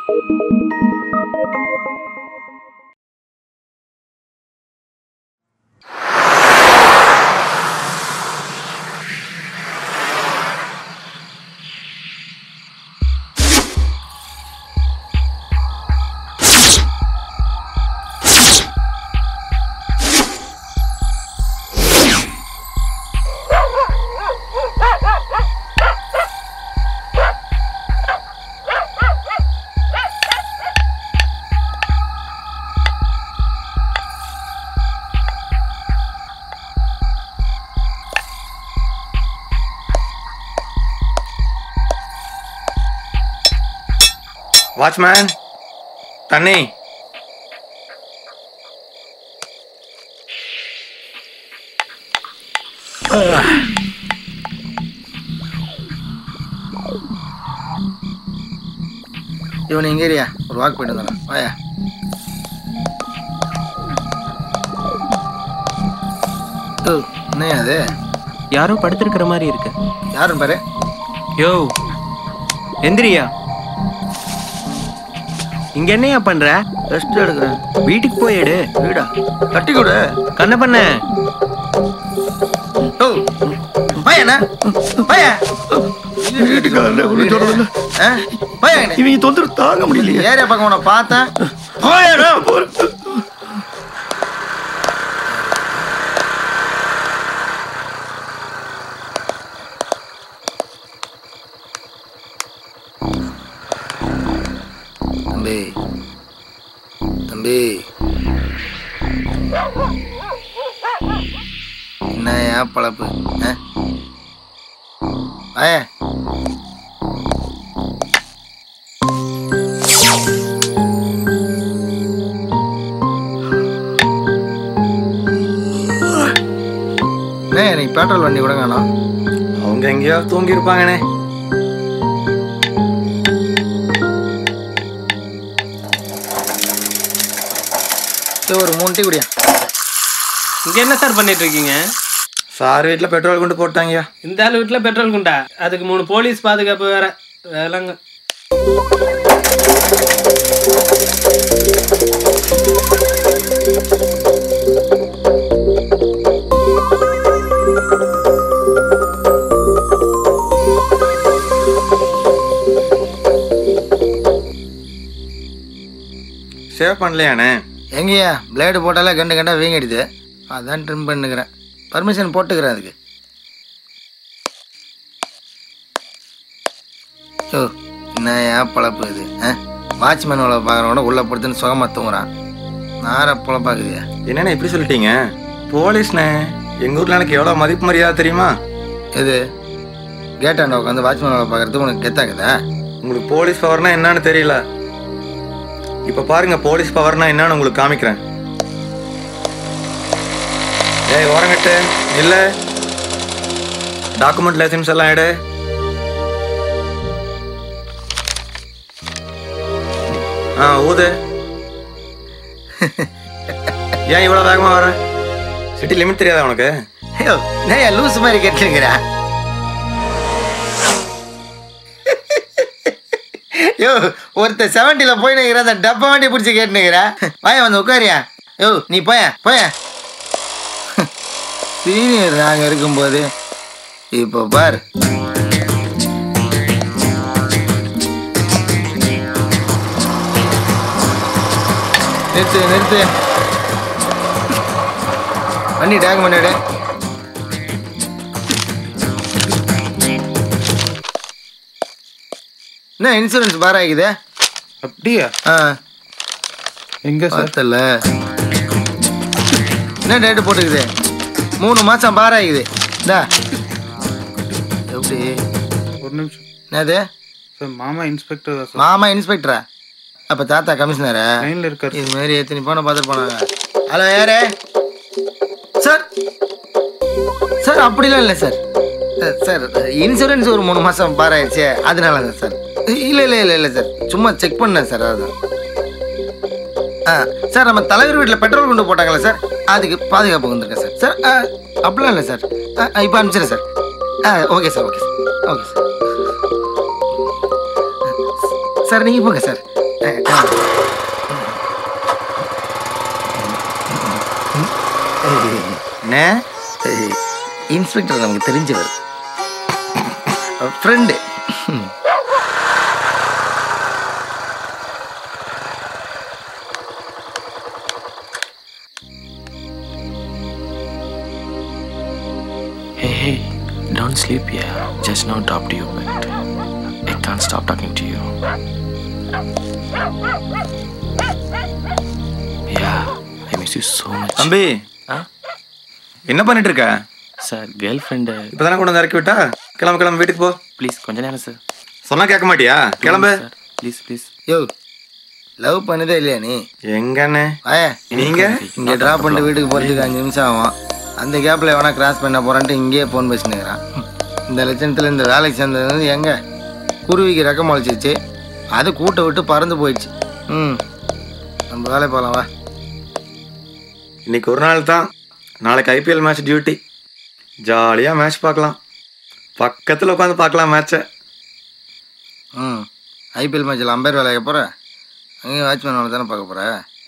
Watchman தண்ணி இவன் எங்க ஏரியா ஒரு வாக் போயிட்டு வந்தான் வாயா ஓ, என்னய்யா அது யாரோ படுத்திருக்கிற மாதிரி இருக்கு யாருன்னு பாரு யோ எந்திரியா இங்க என்னையா பண்ற ரெஸ்ட் எடுக்கிறேன் வீட்டுக்கு போய் எடு வீடா கட்டி கொடு கண்ண பண்ண ஓ பையனா பையன் வீட்டுக்காரல ஒன்றும் சொல்றதில்ல பையன் இவங்க தொந்தரவு தாங்க முடியலையே ஏரியா பக்கம் உன்னை பார்த்தேன் போயடா, போறேன். தம்பி தம்பி என்னையா பழப்பு ஆ? வாயே அண்ணே எனக்கு பெட்ரோல் வண்டி கூட காணோம் அவங்க எங்கேயோ தூங்கி இருப்பாங்கண்ணே சரி, ஒரு மூணு டீ குடியா இங்க என்ன சார் பண்ணிட்டு இருக்கீங்க சார் வீட்டில் பெட்ரோல் கொண்டு போட்டாங்கய்யா இந்த ஆள் வீட்டுல பெட்ரோல் குண்டா அதுக்கு மூணு போலீஸ் பாதுகாப்பு வேற வேலைங்க சேவ் பண்ணலையாண்ணே எங்கேயா பிளேடு போட்டாலே கண்டு கண்டா வீங்கிடுது அதான் ட்ரிம் பண்ணுக்கிறேன் பர்மிஷன் போட்டுக்கிறேன் அதுக்கு ஓ என்னையா பழப்பு இது ஆ வாட்ச்மேன் வேலை பார்க்குறவன உள்ளே படுத்துன்னு சுகமாக தூங்குறான் நார பொழப்பாக்குதியா என்னண்ணே இப்படி சொல்லிட்டீங்க போலீஸ்ண்ணே எங்கள் ஊரில் எனக்கு எவ்வளோ மதிப்பு மரியாதை தெரியுமா இது கேட்டாண்ட உட்காந்து வாட்ச்மேன் வேலை பார்க்குறதுக்கு உனக்கு கெத்தாக்குதா உங்களுக்கு போலீஸ் பவர்னா என்னன்னு தெரியல இப்போ பாருங்க போலீஸ் பவர்னா என்னன்னு உங்களுக்கு காமிக்கிறேன் ஏய் ஓரங்கட்டு இல்ல டாக்குமெண்ட் லைசன்ஸ் எல்லாம் எடு ஆ ஊது ஏன் இவ்வளோ வேகமாக வர சிட்டி லிமிட் தெரியாதா உனக்கு ஐயோ நான் லூஸ் மாதிரி கேட்டுருக்கிறா யோ ஒருத்தர் செவன்ட்டியில் போய் நிற்கிற அந்த டப்பா வண்டி பிடிச்சி கேட்டுனுக்கிறா வாய வந்து உட்காரியா யோ நீ போய போய சீனியர் நாங்கள் இருக்கும்போது இப்போ பார் நிறுத்து நிறுத்து வண்டி டாக்குமெண்ட் எடு என்ன இன்சூரன்ஸ் பார் ஆகிக்குது அப்படியா ஆ எங்க சார் பார்த்தல என்ன டேட்டு போட்டுக்குது மூணு மாதம் பார் ஆகிக்குது இந்தா எப்படி ஒரு நிமிஷம் என்னது சார் மாமா இன்ஸ்பெக்டர் தான் சார் மாமா இன்ஸ்பெக்டரா அப்போ தாத்தா கமிஷனரா லைன்ல இருக்காரு இது மாதிரி எத்தனை போன பார்த்துட்டு போனாங்க ஹலோ யாரு சார் சார் அப்படிலாம் இல்லை சார் அஹ், சார் இன்சூரன்ஸ் ஒரு மூணு மாதம் பார் ஆயிடுச்சு அதனால தான் சார் இல்லை இல்லை இல்லை இல்லை சார் சும்மா செக் பண்ணேன் சார் அதுதான் ஆ சார் நம்ம தலைவர் வீட்டில் பெட்ரோல் கொண்டு போட்டாங்களே சார் அதுக்கு பாதுகாப்பு வந்திருக்கேன் சார் சார் ஆ, அப்படிலாம் இல்லை சார் இப்போ அனுப்பிச்சிடுறேன் சார் ஆ okay sir okay sir okay sir sir நீங்கள் போங்க சார் என்ன இன்ஸ்பெக்டர் நமக்கு தெரிஞ்சவர் friend Hey, hey, don't sleep here. Just now dropped you, but I can't stop talking to you. Yeah, I miss you so much. தம்பி ஆ என்ன பண்ணிட்டு இருக்க sir girl friend இப்பதானே கொண்டு வந்து இறக்கி விட்டா கிளம்பு கிளம்பு வீட்டுக்கு போ ப்ளீஸ் கொஞ்ச நேரம் சார் சொன்னா கேட்க மாட்டியா கிளம்பு சார் ப்ளீஸ் ப்ளீஸ் யோ லவ் பண்ணதே இல்லையா நீ எங்கண்ணே வாய நீங்க இங்கே ட்ராப் பண்ணிட்டு வீட்டுக்கு போகிறதுக்கு அஞ்சு நிமிஷம் ஆகும் அந்த கேப்பில் எவனா கிராஸ் பண்ண போகிறான்ட்டு இங்கேயே ஃபோன் பேசினுக்கிறான் இந்த லட்சணத்தில் இந்த வேலைக்கு சேர்ந்தது வந்து எங்கே குருவிக்கு ரெக்கம் முளைச்சிச்சு அது கூட்ட விட்டு பறந்து போயிடுச்சு ம் நம்ம வேலை போகலாம் வா இன்னைக்கு ஒரு நாள் தான் நாளைக்கு ஐபிஎல் மேட்ச் டியூட்டி ஜாலியாக மேட்ச் பார்க்கலாம் பக்கத்தில் உட்காந்து பார்க்கலாம் மேட்ச்சை ம் ஐபிஎல் மேட்ச்சில் அம்பேர் வேலைக்கு போகிற அங்கேயும் வாட்ச்மேன் வேலை தானே பார்க்க போகிற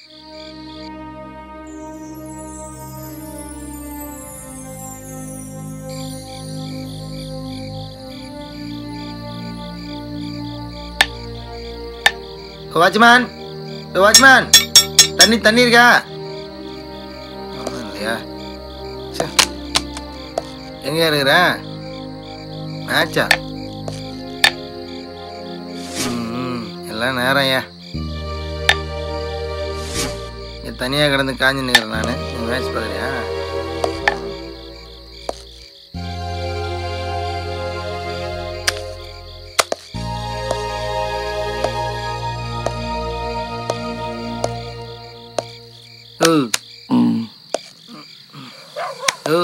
வாட்ச்மேன் வாட்ச்மேன் தண்ணி தண்ணி இருக்கா ஒண்ணும் இல்லையா ச்சே. எங்க இருக்கிற மேட்சா ம், எல்லாம் நேரம் ஐயா இங்க தனியா கிடந்து காஞ்சி நிற்கிறேன் நான் நீ மேட்ச் பார்க்குறியா ஓ ம் ஓ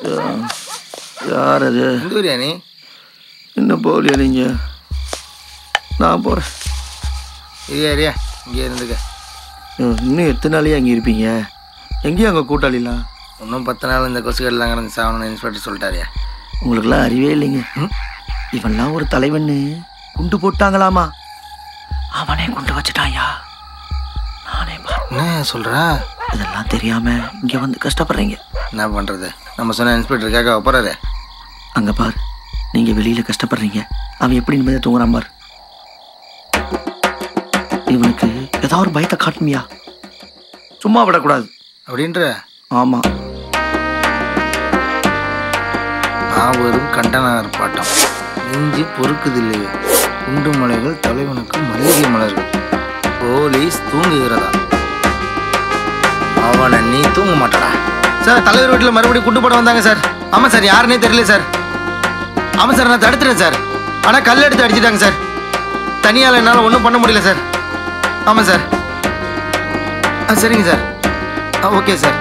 யார் அது எந்த ஊரியா நீ இன்னும் போகலையா நீங்கள் நான் போகிறேன் இரியா இரியா இங்கே இருந்துக்க இன்னும் எத்தனை நாளையே அங்கே இருப்பீங்க எங்கேயும் அங்கே கூட்டாளிலாம் இன்னும் பத்து நாள் இந்த கொசுக்கடலாம் கிடந்து சாகணும்னு இன்ஸ்பெக்டர் சொல்லிட்டாரியா உங்களுக்குலாம் அறிவே இல்லைங்க இவன்லாம் ஒரு தலைவன்னு குண்டு போட்டாங்களாமா அவனே குண்டு வச்சுட்டான்யா நானே பாரு என்ன சொல்கிறா இதெல்லாம் தெரியாம இங்க வந்து கஷ்டப்படுறீங்க என்ன பண்ணுறது நம்ம சொன்ன இன்ஸ்பெக்டர் கேட்க போகிறாரு அங்க பாரு நீங்க வெளியில கஷ்டப்படுறீங்க அவன் எப்படி நிம்மதியா தூங்குறான் பாரு இவனுக்கு ஏதாவது ஒரு பயத்தை காட்டுமியா சும்மா விடக்கூடாது அப்படின்ற ஆமா மாபெரும் கண்டன ஆர்ப்பாட்டம் நெஞ்சு பொறுக்குதில்லையே குண்டு மலைகள் தலைவனுக்கு மல்லிகை மலர்கள் போலீஸ் தூங்குகிறதா அவனை நீ தூங்க மாட்டடா சார் தலைவர் வீட்டில் மறுபடியும் குண்டு போட வந்தாங்க சார் ஆமாம் சார் யாருன்னே தெரியல சார் ஆமாம் சார் நான் தடுத்துட்டேன் சார் ஆனால் கல் எடுத்து அடிச்சிட்டாங்க சார் தனியால் என்னால் ஒன்றும் பண்ண முடியல சார் ஆமாம் சார் ஆ சரிங்க சார் ஆ ஓகே சார்